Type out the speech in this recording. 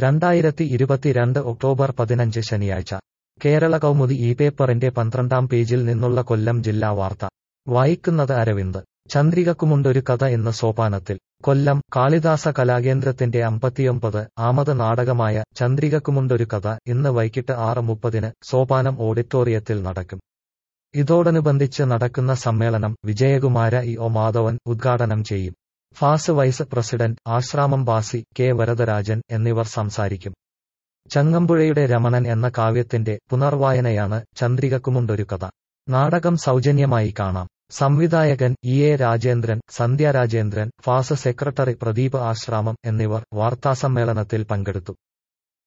രണ്ടായിരത്തി ഇരുപത്തിരണ്ട് ഒക്ടോബർ പതിനഞ്ച് ശനിയാഴ്ച കേരള കൗമുദി ഈ പേപ്പറിന്റെ പന്ത്രണ്ടാം പേജിൽ നിന്നുള്ള കൊല്ലം ജില്ലാ വാർത്ത വായിക്കുന്നത് അരവിന്ദ് ചന്ദ്രികക്കുമുണ്ടൊരു കഥ എന്ന സോപാനത്തിൽ കൊല്ലം കാളിദാസ കലാകേന്ദ്രത്തിന്റെ അമ്പത്തിയൊമ്പത് ആമത് നാടകമായ ചന്ദ്രികക്കുമുണ്ടൊരു കഥ ഇന്ന് വൈകിട്ട് ആറ് മുപ്പതിന് സോപാനം ഓഡിറ്റോറിയത്തിൽ നടക്കും ഇതോടനുബന്ധിച്ച് നടക്കുന്ന സമ്മേളനം വിജയകുമാര ഇ ഒ മാധവൻ ഉദ്ഘാടനം ചെയ്യും FAS vice president Ashramam Basi K Varadarajan എന്നിവർ സംസാരിക്കും ചങ്ങമ്പുഴയുടെ രമണൻ എന്ന കാവ്യത്തിന്റെ പുനർവായനയാണ് ചന്ദ്രികക്കുമുണ്ടൊരു കഥ നാടകം സൗജന്യമായി കാണാം സംവിധായകൻ E A Rajendran Sandhya Rajendran FAS secretary Pradeep Ashramam എന്നിവർ വാർത്താസമ്മേളനത്തിൽ പങ്കെടുത്തു